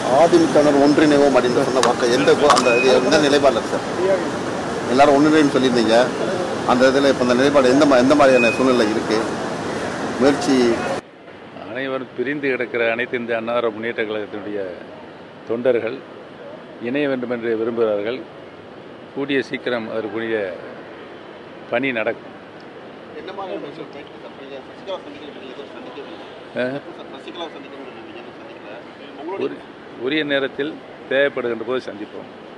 அதிமுகவினர் ஒன்றிணைவோம் அப்படின்னு சொன்ன வார்த்தை எந்த கோ- அந்த இது எந்த நிலைப்பாடில் சார் எல்லாரும் ஒன்றிணைன்னு சொல்லியிருந்தீங்க அந்த இதில் இப்போ அந்த நிலைப்பாடு எந்த மா- எந்த மாதிரியான சூழ்நிலை இருக்குது முயற்சி அனைவரும் பிரிந்து கிடக்கிற அனைத்து இந்த அன்னார முன்னேற்ற கழகத்தினுடைய தொண்டர்கள் இணைய வேண்டும் என்று விரும்புகிறார்கள் கூடிய சீக்கிரம் அதற்குரிய பணி நடக்கும் என்ன மாதிரியான சசிகலா சந்திக்கவில்லை அஹ், சசிகலா சந்திக்க உரி- உரிய நேரத்தில் தேவைப்படுகின்ற போது சந்திப்போம்